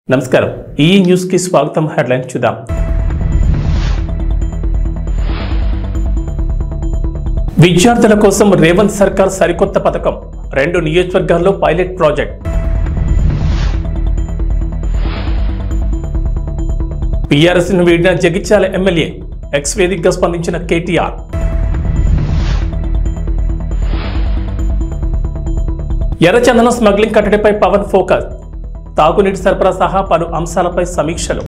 నమస్కారం ఈ న్యూస్ కి స్వాగతం హెడ్లైన్ చూద్దాం విద్యార్థుల కోసం రేవంత్ సర్కార్ సరికొత్త పథకం రెండు నియోజకవర్గాల్లో పైలట్ ప్రాజెక్ట్ పిఆర్ఎస్ ను వీడిన జగిత్యాల ఎమ్మెల్యే ఎక్స్ వేదికగా స్పందించిన కేటీఆర్ ఎర్రచందనం స్మగ్లింగ్ కట్టడిపై పవన్ ఫోకస్ తాగునీటి సరఫరా సహా పలు అంశాలపై సమీక్షలు